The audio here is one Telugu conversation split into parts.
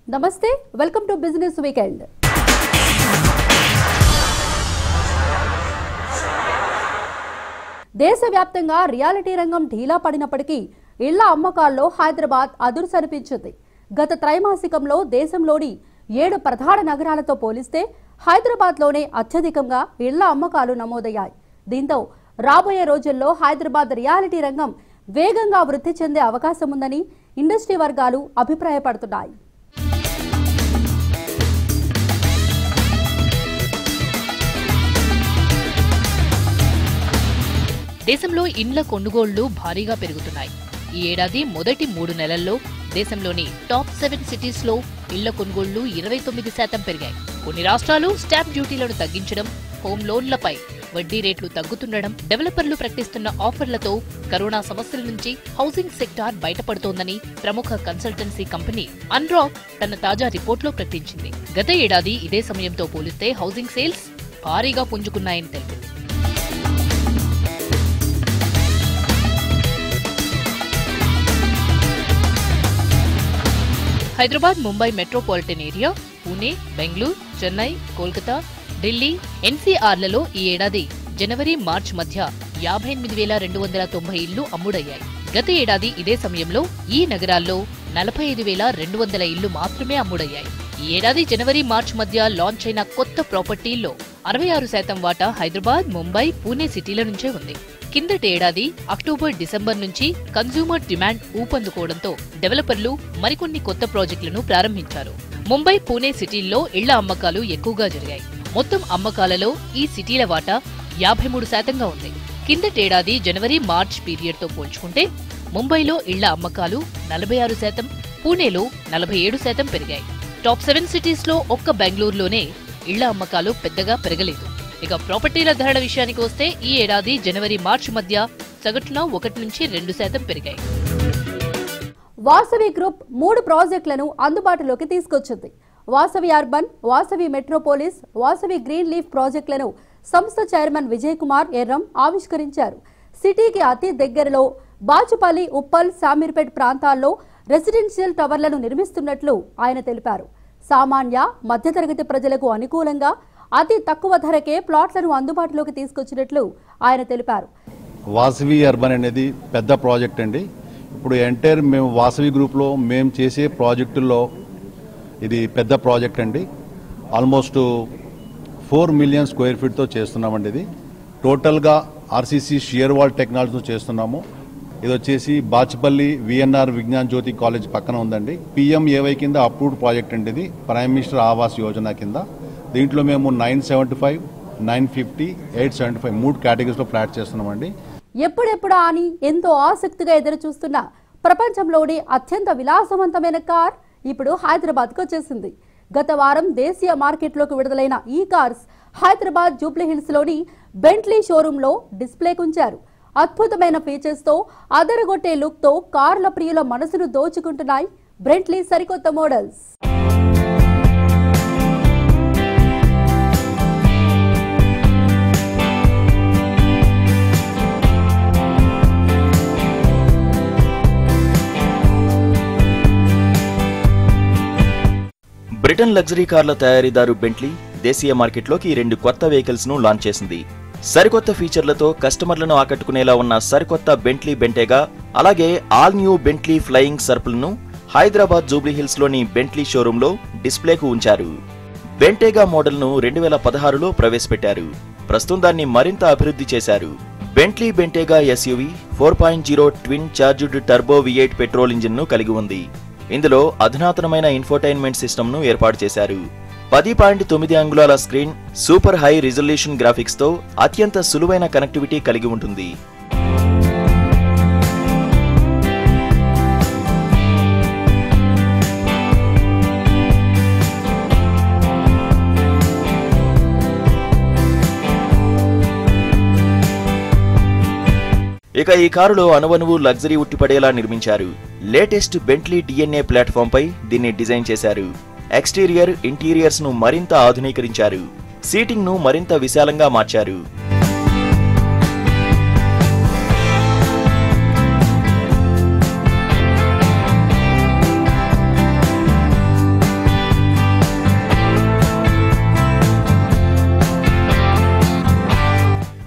నమస్తే వెల్కమ్ టు బిజినెస్ వీకెండ్ దేశవ్యాప్తంగా రియాలిటీ రంగం ఢీలా పడినప్పటికీ ఇళ్ల అమ్మకాల్లో హైదరాబాద్ అదుర్సనిపించింది గత త్రైమాసికంలో దేశంలోని ఏడు ప్రధాన నగరాలతో పోలిస్తే హైదరాబాద్లోనే అత్యధికంగా ఇళ్ల అమ్మకాలు నమోదయ్యాయి దీంతో రాబోయే రోజుల్లో హైదరాబాద్ రియాలిటీ రంగం వేగంగా వృద్ధి చెందే అవకాశం ఉందని ఇండస్ట్రీ వర్గాలు అభిప్రాయపడుతున్నాయి దేశంలో ఇండ్ల కొనుగోళ్లు భారీగా పెరుగుతున్నాయి ఈ ఏడాది మొదటి మూడు నెలల్లో దేశంలోని టాప్ సెవెన్ సిటీస్ లో ఇళ్ల కొనుగోళ్లు ఇరవై తొమ్మిది శాతం పెరిగాయి కొన్ని రాష్ట్రాలు స్టాంప్ డ్యూటీలను తగ్గించడం హోమ్ లోన్లపై వడ్డీ రేట్లు తగ్గుతుండడం డెవలపర్లు ప్రకటిస్తున్న ఆఫర్లతో కరోనా సమస్యల నుంచి హౌసింగ్ సెక్టార్ బయటపడుతోందని ప్రముఖ కన్సల్టెన్సీ కంపెనీ అన్రాక్ తన తాజా రిపోర్ట్లో ప్రకటించింది గత ఏడాది ఇదే సమయంతో పోలిస్తే హౌసింగ్ సేల్స్ భారీగా పుంజుకున్నాయని తెలిపింది హైదరాబాద్ ముంబై మెట్రోపాలిటన్ ఏరియా పూణే బెంగళూరు చెన్నై కోల్కతా ఢిల్లీ ఎన్సీఆర్లలో ఈ ఏడాది జనవరి మార్చ్ మధ్య యాభై ఎనిమిది వేల రెండు వందల తొంభై ఇళ్లు అమ్ముడయ్యాయి గత ఏడాది ఇదే సమయంలో ఈ నగరాల్లో నలభై ఐదు వేల రెండు వందల ఇళ్లు మాత్రమే అమ్ముడయ్యాయి ఈ ఏడాది జనవరి మార్చ్ మధ్య లాంచ్ అయిన కొత్త ప్రాపర్టీల్లో అరవై ఆరు శాతం వాటా హైదరాబాద్ ముంబై పూణే సిటీల నుంచే ఉంది కిందటి ఏడాది అక్టోబర్ డిసెంబర్ నుంచి కన్స్యూమర్ డిమాండ్ ఊపందుకోవడంతో డెవలపర్లు మరికొన్ని కొత్త ప్రాజెక్టులను ప్రారంభించారు ముంబై పూణే సిటీల్లో ఇళ్ల అమ్మకాలు ఎక్కువగా జరిగాయి మొత్తం అమ్మకాలలో ఈ సిటీల వాటా యాభై మూడు శాతంగా ఉంది కిందటేడాది జనవరి మార్చ్ పీరియడ్తో పోల్చుకుంటే ముంబైలో ఇళ్ల అమ్మకాలు నలభై ఆరు శాతం పూణేలో నలభై ఏడు శాతం పెరిగాయి టాప్ సెవెన్ సిటీస్లో ఒక్క బెంగళూరులోనే ఇళ్ల అమ్మకాలు పెద్దగా పెరగలేదు ఇక ప్రాపర్టీల ధరల విషయానికి వస్తే ఈ ఏడాది జనవరి మార్చి మధ్య సగటున ఒకటి నుంచి రెండు శాతం పెరిగాయి వాసవి గ్రూప్ మూడు ప్రాజెక్టులను అందుబాటులోకి తీసుకొచ్చింది Vasavi urban Vasavi metropolis Vasavi green leaf ప్రాజెక్టులను సంస్థ చైర్మన్ విజయ్ కుమార్ ఎర్రం ఆవిష్కరించారు సిటీకి అతి దగ్గరలో బాచుపల్లి ఉప్పల్ శామీర్పేట్ ప్రాంతాల్లో రెసిడెన్షియల్ టవర్లను నిర్మిస్తున్నట్లు ఆయన తెలిపారు సామాన్య మధ్యతరగతి ప్రజలకు అనుకూలంగా అతి తక్కువ ధరకే ప్లాట్లను అందుబాటులోకి తీసుకొచ్చినట్లు ఆయన తెలిపారు వాసవి అర్బన్ అనేది పెద్ద ప్రాజెక్ట్ అండి ఇప్పుడు ఎంటైర్ మేము వాసవి గ్రూప్లో మేము చేసే ప్రాజెక్టుల్లో ఇది పెద్ద ప్రాజెక్ట్ అండి ఆల్మోస్ట్ ఫోర్ మిలియన్ స్క్వేర్ ఫీట్తో చేస్తున్నామండి ఇది టోటల్గా ఆర్సీసీ షియర్ వాల్ టెక్నాలజీతో చేస్తున్నాము ఇది వచ్చేసి బాచ్పల్లి విఎన్ఆర్ విజ్ఞాన్ జ్యోతి కాలేజ్ పక్కన ఉందండి పిఎంఏవై కింద అప్రూవ్డ్ ప్రాజెక్ట్ అండి ఇది ప్రైమ్ మినిస్టర్ ఆవాస్ యోజన కింద దీంట్లో మేము nine seventy five nine fifty eight seventy five మూడు కేటగిరీస్లో ఫ్లాట్ చేస్తున్నామండి ఎప్పుడెప్పుడా అని ఎంతో ఆసక్తిగా ఎదురు చూస్తున్న ప్రపంచంలోని అత్యంత విలాసవంతమైన కార్ ఇప్పుడు హైదరాబాద్కు వచ్చేసింది గత వారం దేశీయ మార్కెట్లోకి విడుదలైన ఈ కార్స్ హైదరాబాద్ జూబ్లీ హిల్స్ లోని బెంట్లీ షోరూంలో డిస్ప్లేకు ఉంచారు అద్భుతమైన ఫీచర్స్ తో అదరగొట్టే లుక్ తో కార్ల ప్రియుల మనసును దోచుకుంటున్నాయి బ్రెంట్లీ సరికొత్త మోడల్స్ బ్రిటన్ లగ్జరీ కార్ల తయారీదారు బెంట్లీ దేశీయ మార్కెట్లోకి రెండు కొత్త వెహికల్స్ ను లాంచ్ చేసింది సరికొత్త ఫీచర్లతో కస్టమర్లను ఆకట్టుకునేలా ఉన్న సరికొత్త బెంట్లీ బెంటేగా అలాగే all new Bentley Flying Spur ను హైదరాబాద్ జూబ్లీ హిల్స్ లోని బెంట్లీ షోరూంలో డిస్ప్లేకు ఉంచారు బెంటేగా మోడల్ ను రెండు వేల పదహారులో ప్రవేశపెట్టారు ప్రస్తుతం దాన్ని మరింత అభివృద్ధి చేశారు Bentley Bentayga SUV four point zero twin charged turbo V eight petrol engine ను కలిగి ఉంది ఇందులో అధునాతనమైన ఇన్ఫోటైన్మెంట్ సిస్టమ్ ను ఏర్పాటు చేశారు పది పాయింట్ తొమ్మిది అంగుళాల screen super high resolution graphics తో అత్యంత సులువైన కనెక్టివిటీ కలిగి ఉంటుంది ఇక ఈ కారులో అణువణువు లగ్జరీ ఉట్టిపడేలా నిర్మించారు లేటెస్ట్ బెంట్లీ డిఎన్ఏ ప్లాట్ఫామ్ పై దీన్ని డిజైన్ చేశారు ఎక్స్టీరియర్ ఇంటీరియర్స్ ను మరింత ఆధునీకరించారు సీటింగ్ ను మరింత విశాలంగా మార్చారు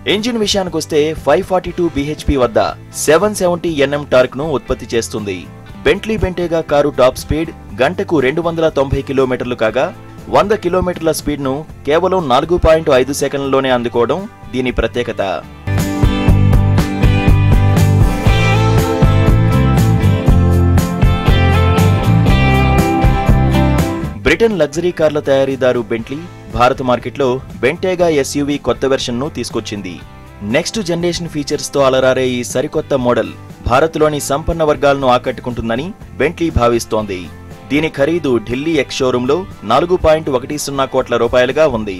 ఇంజిన్ విషయానికొస్తే ఫైవ్ ఫార్టీ టూ బీహెచ్పీ వద్ద సెవెన్ సెవెంటీ ఎన్ఎం టార్క్ ను ఉత్పత్తి చేస్తుంది Bentley Bentayga car top speed గంటకు రెండు వందల తొంభై కిలోమీటర్లు కాగా వంద కిలోమీటర్ల స్పీడ్ ను కేవలం నాలుగు పాయింట్ ఐదు సెకండ్లలోనే అందుకోవడం దీని ప్రత్యేకత బ్రిటన్ లగ్జరీ కార్ల తయారీదారు బెంట్లీ భారత మార్కెట్లో బెంటేగా ఎస్యూవీ కొత్త వెర్షన్ను తీసుకొచ్చింది నెక్స్ట్ జనరేషన్ ఫీచర్స్తో అలరారే ఈ సరికొత్త మోడల్ భారత్లోని సంపన్న వర్గాలను ఆకట్టుకుంటుందని బెంట్లీ భావిస్తోంది దీని ఖరీదు ఢిల్లీ ఎక్స్ షోరూంలో నాలుగు పాయింట్ ఒకటి సున్నా కోట్ల రూపాయలుగా ఉంది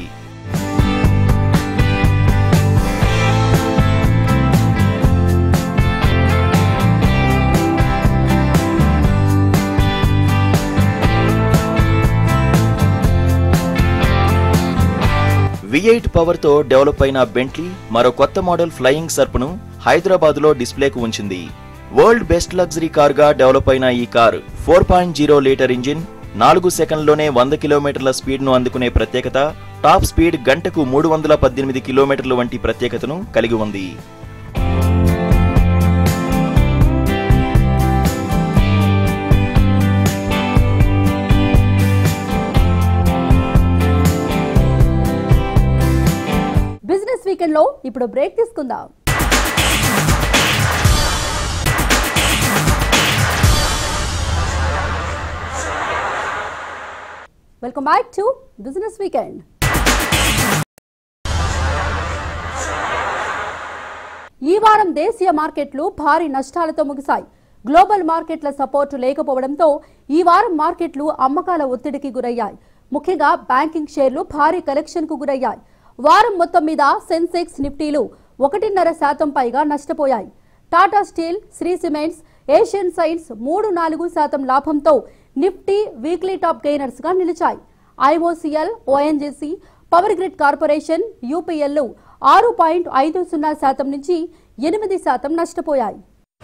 వి ఎయిట్ పవర్తో డెవలప్ అయిన బెంట్లీ మరో కొత్త మోడల్ ఫ్లయింగ్ సర్ప్ను హైదరాబాద్లో డిస్ప్లేకు ఉంచింది వరల్డ్ బెస్ట్ లగ్జరీ కార్గా డెవలప్ అయిన ఈ car four point zero litre engine నాలుగు సెకండ్లోనే వంద కిలోమీటర్ల స్పీడ్ను అందుకునే ప్రత్యేకత టాప్ స్పీడ్ గంటకు మూడు వందల పద్దెనిమిది కిలోమీటర్ల వంటి ప్రత్యేకతను కలిగి ఉంది బిజినెస్ వీకెండ్ లో ఇప్పుడు బ్రేక్ తీసుకుందాం welcome back to business weekend ఈ వారం దేశీయ మార్కెట్లు భారీ నష్టాలతో ముగిశాయి గ్లోబల్ మార్కెట్ల సపోర్టు లేకపోవడంతో ఈ వారం మార్కెట్లు అమ్మకాల ఒత్తిడికి గురయ్యాయి ముఖ్యంగా బ్యాంకింగ్ షేర్లు భారీ కలెక్షన్కు గురయ్యాయి వారం మొత్తం మీద సెన్సెక్స్ నిఫ్టీలు ఒకటిన్నర శాతం పైగా నష్టపోయాయి Tata steel Shree cements Asian సైన్స్ మూడు నాలుగు శాతం లాభంతో నిఫ్టీ వీక్లీ టాప్ గెయినర్స్ గా నిలిచాయి IOCL ONGC power grid corporation యూపీఎల్లు ఆరు పాయింట్ ఐదు సున్నా శాతం నుంచి ఎనిమిది శాతం నష్టపోయాయి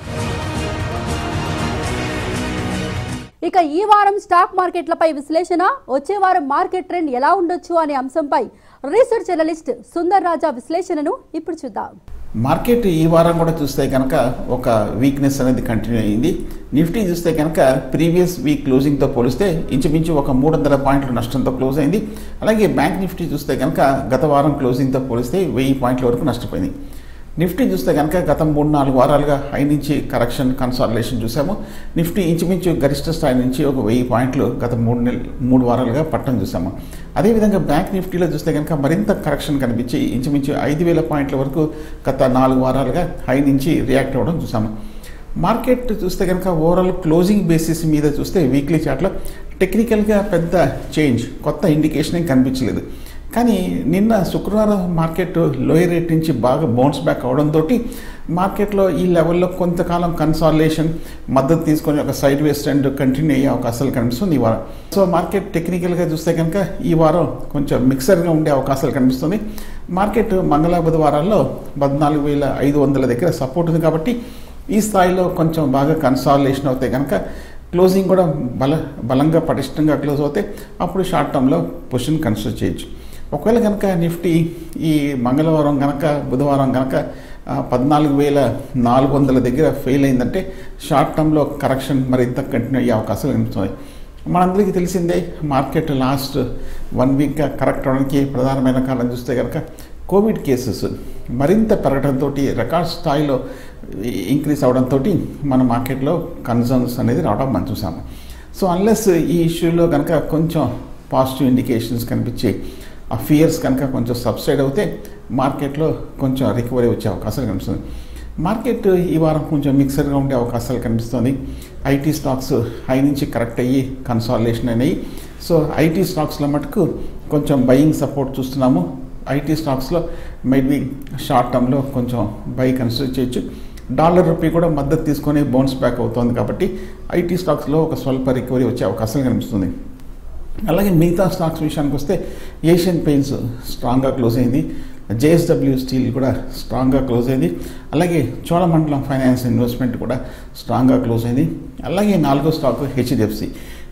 ఇక ఈ వారం స్టాక్ మార్కెట్లపై విశ్లేషణ వచ్చే వారం మార్కెట్ ట్రెండ్ ఎలా ఉండొచ్చు అనే అంశంపై రీసెర్చ్ అనలిస్ట్ సుందర్ రాజా విశ్లేషణను ఇప్పుడు చూద్దాం మార్కెట్ ఈ వారం కూడా చూస్తే కనుక ఒక వీక్నెస్ అనేది కంటిన్యూ అయింది నిఫ్టీ చూస్తే కనుక ప్రీవియస్ వీక్ క్లోజింగ్తో పోలిస్తే ఇంచుమించు ఒక మూడు వందల పాయింట్ల నష్టంతో క్లోజ్ అయింది అలాగే బ్యాంక్ నిఫ్టీ చూస్తే కనుక గత వారం క్లోజింగ్తో పోలిస్తే వెయ్యి పాయింట్ల వరకు నష్టపోయింది నిఫ్టీ చూస్తే కనుక గత మూడు నాలుగు వారాలుగా హై నుంచి కరెక్షన్ కన్సాలిడేషన్ చూసాము నిఫ్టీ ఇంచుమించు గరిష్ట స్థాయి నుంచి ఒక వెయ్యి పాయింట్లు గత మూడు నెల మూడు వారాలుగా పట్టం చూసాము అదేవిధంగా బ్యాంక్ నిఫ్టీలో చూస్తే కనుక మరింత కరెక్షన్ కనిపించి ఇంచుమించు ఐదు వేల పాయింట్ల వరకు గత నాలుగు వారాలుగా హై నుంచి రియాక్ట్ అవ్వడం చూసాము మార్కెట్ చూస్తే కనుక ఓవరాల్ క్లోజింగ్ బేసిస్ మీద చూస్తే వీక్లీ చార్ట్లో టెక్నికల్గా పెద్ద చేంజ్ కొత్త ఇండికేషన్ ఏం కనిపించలేదు కానీ నిన్న శుక్రవారం మార్కెట్ లోయర్ రేట్ నుంచి బాగా బౌన్స్ బ్యాక్ అవడంతో మార్కెట్లో ఈ లెవెల్లో కొంతకాలం కన్సాలేషన్ మద్దతు తీసుకొని ఒక సైడ్ వేస్ ట్రెండ్ కంటిన్యూ అయ్యే అవకాశాలు కనిపిస్తుంది ఈ వారం సో మార్కెట్ టెక్నికల్గా చూస్తే కనుక ఈ వారం కొంచెం మిక్సర్గా ఉండే అవకాశాలు కనిపిస్తుంది మార్కెట్ మంగళ బుధవారాల్లో పద్నాలుగు వేల ఐదు వందల దగ్గర సపోర్ట్ ఉంది కాబట్టి ఈ స్థాయిలో కొంచెం బాగా కన్సాలేషన్ అవుతే కనుక క్లోజింగ్ కూడా బల బలంగా పటిష్టంగా క్లోజ్ అవుతే అప్పుడు షార్ట్ టర్మ్లో పొజిషన్ కన్సిడర్ చేయొచ్చు ఒకవేళ కనుక నిఫ్టీ ఈ మంగళవారం కనుక బుధవారం కనుక ఆ, పద్నాలుగు వేల నాలుగు వందల దగ్గర ఫెయిల్ అయిందంటే షార్ట్ టర్మ్లో కరెక్షన్ మరింత కంటిన్యూ అయ్యే అవకాశాలు కనిపిస్తుంది మనందరికీ తెలిసిందే మార్కెట్ లాస్ట్ వన్ వీక్గా కరెక్ట్ అవడానికి ప్రధానమైన కారణం చూస్తే కనుక కోవిడ్ కేసెస్ మరింత పెరగడంతో రికార్డ్ స్థాయిలో ఇంక్రీస్ అవడంతో మన మార్కెట్లో కన్సర్న్స్ అనేది రావడం మనం చూసాము సో అన్లెస్ ఈ ఇష్యూలో కనుక కొంచెం పాజిటివ్ ఇండికేషన్స్ కనిపించి ఆ ఫియర్స్ కనుక కొంచెం సబ్సైడ్ అవుతే మార్కెట్లో కొంచెం రికవరీ వచ్చే అవకాశాలు కనిపిస్తుంది మార్కెట్ ఈ వారం కొంచెం మిక్సర్గా ఉండే అవకాశాలు కనిపిస్తుంది ఐటీ స్టాక్స్ హై నుంచి కరెక్ట్ అయ్యి కన్సాలిడేషన్ అయినాయి సో ఐటీ స్టాక్స్లో మటుకు కొంచెం బయింగ్ సపోర్ట్ చూస్తున్నాము ఐటీ స్టాక్స్లో మైబీ షార్ట్ టర్మ్లో కొంచెం బై కన్సిడర్ చేయొచ్చు డాలర్ రూపీ కూడా మద్దతు తీసుకొని బౌన్స్ బ్యాక్ అవుతుంది కాబట్టి ఐటీ స్టాక్స్లో ఒక స్వల్ప రికవరీ వచ్చే అవకాశం కనిపిస్తుంది అలాగే మిగతా స్టాక్స్ విషయానికి వస్తే ఏషియన్ పెయింట్స్ స్ట్రాంగ్గా క్లోజ్ అయింది జేఎస్డబ్ల్యూ స్టీల్ కూడా స్ట్రాంగ్గా క్లోజ్ అయింది అలాగే చోళమండలం ఫైనాన్స్ ఇన్వెస్ట్మెంట్ కూడా స్ట్రాంగ్గా క్లోజ్ అయింది అలాగే నాలుగో స్టాక్ హెచ్డిఎఫ్సి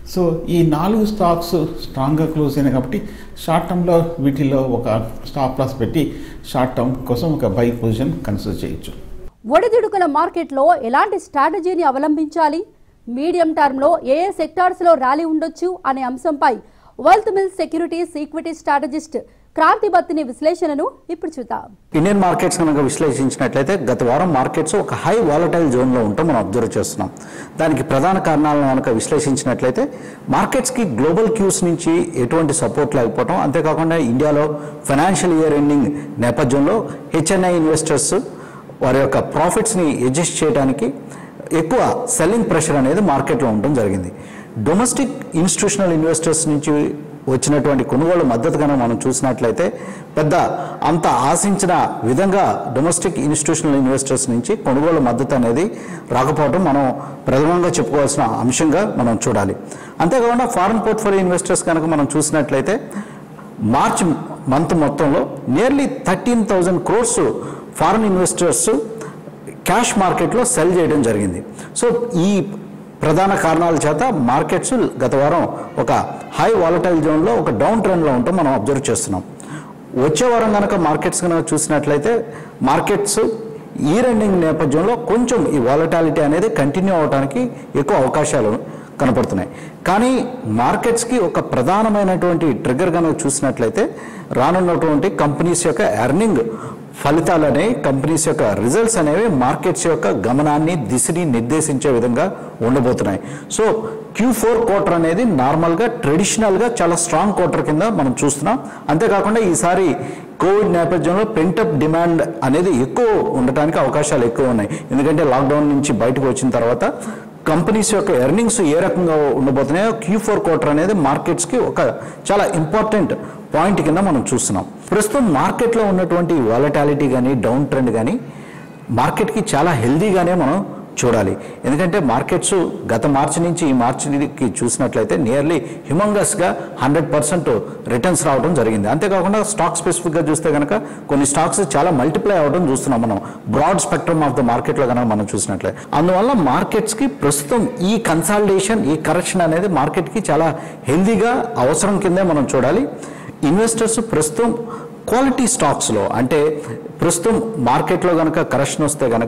సో ఈ నాలుగు స్టాక్స్ స్ట్రాంగ్గా క్లోజ్ అయినాయి కాబట్టి షార్ట్ టర్మ్లో వీటిలో ఒక స్టాప్ లాస్ పెట్టి షార్ట్ టర్మ్ కోసం ఒక బై పొజిషన్ కన్సిడర్ చేయొచ్చు ఒడిదుడుకుల మార్కెట్లో ఎలాంటి స్ట్రాటజీని అవలంబించాలి మీడియం టర్మ్లో ఏ ఏ సెక్టార్స్లో ర్యాలీ ఉండొచ్చు అనే అంశంపై wealth mill securities equity strategist Kranthi Battini విశ్లేషణను ఇప్పుడు చూద్దాం ఇండియన్ మార్కెట్స్ కనుక విశ్లేషించినట్లయితే గత వారం మార్కెట్స్ ఒక హై వాలటైల్ జోన్లో ఉండటం మనం అబ్జర్వ్ చేస్తున్నాం దానికి ప్రధాన కారణాలను కనుక విశ్లేషించినట్లయితే మార్కెట్స్కి గ్లోబల్ క్యూస్ నుంచి ఎటువంటి సపోర్ట్ లేకపోవడం అంతేకాకుండా ఇండియాలో ఫైనాన్షియల్ ఇయర్ ఎండింగ్ నేపథ్యంలో హెచ్ఎన్ఐ ఇన్వెస్టర్స్ వారి యొక్క ప్రాఫిట్స్ని అడ్జస్ట్ చేయడానికి ఎక్కువ సెల్లింగ్ ప్రెషర్ అనేది మార్కెట్లో ఉండడం జరిగింది డొమెస్టిక్ ఇన్స్టిట్యూషనల్ ఇన్వెస్టర్స్ నుంచి వచ్చినటువంటి కొనుగోలు మద్దతు కనుక మనం చూసినట్లయితే పెద్ద అంత ఆశించిన విధంగా డొమెస్టిక్ ఇన్స్టిట్యూషనల్ ఇన్వెస్టర్స్ నుంచి కొనుగోలు మద్దతు అనేది రాకపోవడం మనం ప్రథమంగా చెప్పుకోవాల్సిన అంశంగా మనం చూడాలి అంతేకాకుండా ఫారెన్ పోర్ట్ఫోలియో ఇన్వెస్టర్స్ కనుక మనం చూసినట్లయితే మార్చ్ మంత్ మొత్తంలో nearly thirteen thousand crores foreign investors cash మార్కెట్లో సెల్ చేయడం జరిగింది సో ఈ ప్రధాన కారణాల చేత మార్కెట్స్ గత వారం ఒక హై వాలటైల్ జోన్లో ఒక డౌన్ ట్రెండ్లో ఉండటం మనం అబ్జర్వ్ చేస్తున్నాం వచ్చే వారం కనుక మార్కెట్స్ కనుక చూసినట్లయితే మార్కెట్స్ ఈ రెండింగ్ నేపథ్యంలో కొంచెం ఈ వాలటాలిటీ అనేది కంటిన్యూ అవడానికి ఎక్కువ అవకాశాలు కనపడుతున్నాయి కానీ మార్కెట్స్కి ఒక ప్రధానమైనటువంటి ట్రిగర్ కనుక చూసినట్లయితే రానున్నటువంటి కంపెనీస్ యొక్క ఎర్నింగ్ ఫలితాలు అనేవి కంపెనీస్ యొక్క రిజల్ట్స్ అనేవి మార్కెట్స్ యొక్క గమనాన్ని దిశని నిర్దేశించే విధంగా ఉండబోతున్నాయి సో క్యూ ఫోర్ క్వార్టర్ అనేది నార్మల్గా ట్రెడిషనల్గా చాలా స్ట్రాంగ్ క్వార్టర్ కింద మనం చూస్తున్నాం అంతేకాకుండా ఈసారి కోవిడ్ నేపథ్యంలో పెంటప్ డిమాండ్ అనేది ఎక్కువ ఉండటానికి అవకాశాలు ఎక్కువ ఉన్నాయి ఎందుకంటే లాక్డౌన్ నుంచి బయటకు వచ్చిన తర్వాత కంపెనీస్ యొక్క ఎర్నింగ్స్ ఏ రకంగా ఉండబోతున్నాయో క్యూ ఫోర్ క్వార్టర్ అనేది మార్కెట్స్కి ఒక చాలా ఇంపార్టెంట్ పాయింట్ కింద మనం చూస్తున్నాం ప్రస్తుతం మార్కెట్లో ఉన్నటువంటి వాలటాలిటీ కానీ డౌన్ ట్రెండ్ కానీ మార్కెట్కి చాలా హెల్దీగానే మనం చూడాలి ఎందుకంటే మార్కెట్స్ గత మార్చి నుంచి ఈ మార్చికి చూసినట్లయితే నియర్లీ హ్యూమంగస్గా హండ్రెడ్ పర్సెంట్ రిటర్న్స్ రావడం జరిగింది అంతేకాకుండా స్టాక్ స్పెసిఫిక్గా చూస్తే కనుక కొన్ని స్టాక్స్ చాలా మల్టిప్లై అవ్వడం చూస్తున్నాం మనం బ్రాడ్ స్పెక్ట్రమ్ ఆఫ్ ద మార్కెట్లో కనుక మనం చూసినట్లయితే అందువల్ల మార్కెట్స్కి ప్రస్తుతం ఈ కన్సాలిడేషన్ ఈ కరెక్షన్ అనేది మార్కెట్కి చాలా హెల్దీగా అవసరం కిందే మనం చూడాలి ఇన్వెస్టర్స్ ప్రస్తుతం క్వాలిటీ స్టాక్స్లో అంటే ప్రస్తుతం మార్కెట్లో కనుక కరెక్షన్ వస్తే కనుక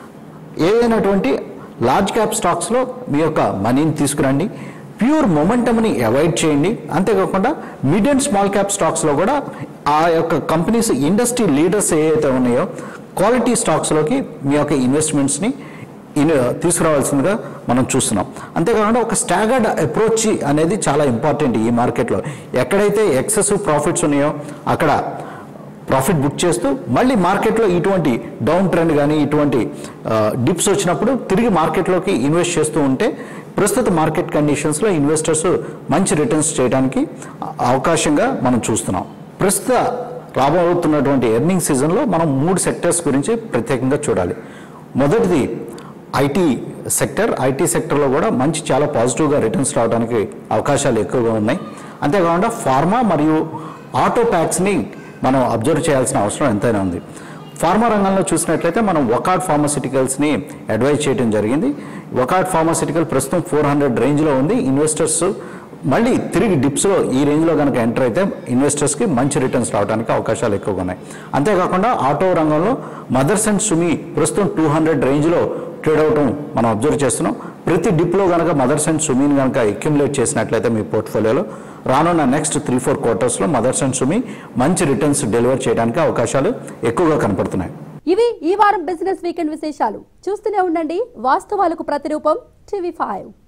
ఏదైనటువంటి లార్జ్ క్యాప్ స్టాక్స్లో మీ యొక్క మనీని తీసుకురండి ప్యూర్ మొమెంటమ్ని అవాయిడ్ చేయండి అంతేకాకుండా మిడ్ అండ్ స్మాల్ క్యాప్ స్టాక్స్లో కూడా ఆ యొక్క కంపెనీస్ ఇండస్ట్రీ లీడర్స్ ఏవైతే ఉన్నాయో క్వాలిటీ స్టాక్స్లోకి మీ యొక్క ఇన్వెస్ట్మెంట్స్ని ఇన్ తీసుకురావాల్సిందిగా మనం చూస్తున్నాం అంతేకాకుండా ఒక స్టాగర్డ్ అప్రోచ్ అనేది చాలా ఇంపార్టెంట్ ఈ మార్కెట్లో ఎక్కడైతే ఎక్సెసివ్ ప్రాఫిట్స్ ఉన్నాయో అక్కడ ప్రాఫిట్ బుక్ చేస్తూ మళ్ళీ మార్కెట్లో ఇటువంటి డౌన్ ట్రెండ్ కానీ ఇటువంటి డిప్స్ వచ్చినప్పుడు తిరిగి మార్కెట్లోకి ఇన్వెస్ట్ చేస్తూ ఉంటే ప్రస్తుత మార్కెట్ కండిషన్స్లో ఇన్వెస్టర్స్ మంచి రిటర్న్స్ చేయడానికి అవకాశంగా మనం చూస్తున్నాం ప్రస్తుత రాబోతున్నటువంటి ఎర్నింగ్ సీజన్లో మనం మూడు సెక్టర్స్ గురించి ప్రత్యేకంగా చూడాలి మొదటిది ఐటీ సెక్టర్ ఐటీ సెక్టర్లో కూడా మంచి చాలా పాజిటివ్గా రిటర్న్స్ రావడానికి అవకాశాలు ఎక్కువగా ఉన్నాయి అంతేకాకుండా ఫార్మా మరియు ఆటో ప్యాక్స్ని మనం అబ్జర్వ్ చేయాల్సిన అవసరం ఎంతైనా ఉంది ఫార్మా రంగంలో చూసినట్లయితే మనం వకాడ్ ఫార్మసిటికల్స్ని అడ్వైజ్ చేయడం జరిగింది వకాడ్ ఫార్మసిటికల్ ప్రస్తుతం ఫోర్ హండ్రెడ్ రేంజ్లో ఉంది ఇన్వెస్టర్స్ మళ్ళీ తిరిగి డిప్స్లో ఈ రేంజ్లో కనుక ఎంటర్ అయితే ఇన్వెస్టర్స్కి మంచి రిటర్న్స్ రావడానికి అవకాశాలు ఎక్కువగా ఉన్నాయి అంతేకాకుండా ఆటో రంగంలో మదర్స్ అండ్ సుమి ప్రస్తుతం టూ హండ్రెడ్ రేంజ్లో ట్రేడ్ అవటం మనం అబ్జర్వ్ చేస్తున్నాం ప్రతి డిప్లో కనుక మదర్స్ అండ్ సుమీని కనుక అక్యుములేట్ చేసినట్లయితే మీ పోర్ట్ఫోలియోలో రానున్న నెక్స్ట్ త్రీ ఫోర్ క్వార్టర్స్లో మదర్స్ అండ్ సుమి మంచి రిటర్న్స్ డెలివర్ చేయడానికి అవకాశాలు ఎక్కువగా కనపడుతున్నాయి ఇవి ఈ వారం బిజినెస్ వీకెండ్ విశేషాలు చూస్తూనే ఉండండి వాస్తవాలకు ప్రతిరూపం టీవీ ఫైవ్